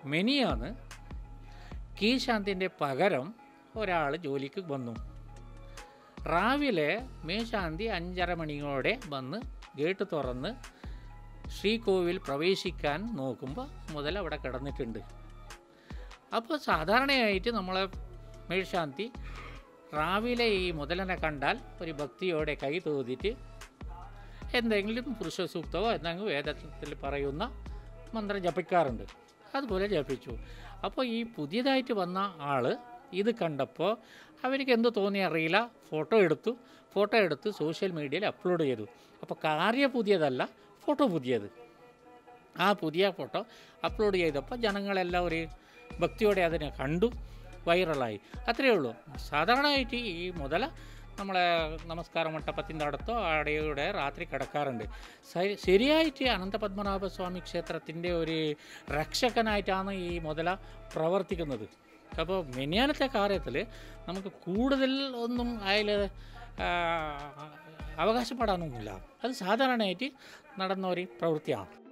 മെനിയാന്ന് കീശാന്തിൻ്റെ പകരം ഒരാൾ ജോലിക്ക് വന്നു രാവിലെ മേശാന്തി അഞ്ചര മണിയോടെ വന്ന് ഗേറ്റ് തുറന്ന് ശ്രീകോവിൽ പ്രവേശിക്കാൻ നോക്കുമ്പോൾ മുതൽ അവിടെ കിടന്നിട്ടുണ്ട് അപ്പോൾ സാധാരണയായിട്ട് നമ്മളെ മേൽശാന്തി രാവിലെ ഈ മുതലനെ കണ്ടാൽ ഒരു ഭക്തിയോടെ കൈ തോതിട്ട് എന്തെങ്കിലും പുരുഷ സൂക്തമോ എന്തെങ്കിലും വേദത്തിൽ പറയുന്ന മന്ത്രം ജപിക്കാറുണ്ട് അതുപോലെ ജപിച്ചു അപ്പോൾ ഈ പുതിയതായിട്ട് വന്ന ആൾ ഇത് കണ്ടപ്പോൾ അവർക്ക് എന്ത് തോന്നി അറിയില്ല ഫോട്ടോ എടുത്തു ഫോട്ടോ എടുത്ത് സോഷ്യൽ മീഡിയയിൽ അപ്ലോഡ് ചെയ്തു അപ്പോൾ കാര്യ പുതിയതല്ല ഫോട്ടോ പുതിയത് ആ പുതിയ ഫോട്ടോ അപ്ലോഡ് ചെയ്തപ്പോൾ ജനങ്ങളെല്ലാം ഒരു ഭക്തിയോടെ അതിനെ കണ്ടു വൈറലായി അത്രയേ ഉള്ളൂ സാധാരണയായിട്ട് ഈ മുതല നമ്മളെ നമസ്കാര മണ്ഡപത്തിൻ്റെ അടുത്തോ അവിടെയുടെ രാത്രി കിടക്കാറുണ്ട് ശരി- ശരിയായിട്ട് അനന്തപത്മനാഭസ്വാമി ക്ഷേത്രത്തിൻ്റെ ഒരു രക്ഷകനായിട്ടാണ് ഈ മുതല പ്രവർത്തിക്കുന്നത് അപ്പോൾ മെനിയാനത്തെ കാര്യത്തിൽ നമുക്ക് കൂടുതൽ ഒന്നും അതിൽ അവകാശപ്പെടാനൊന്നുമില്ല അത് സാധാരണയായിട്ട് നടന്ന ഒരു പ്രവൃത്തിയാണ്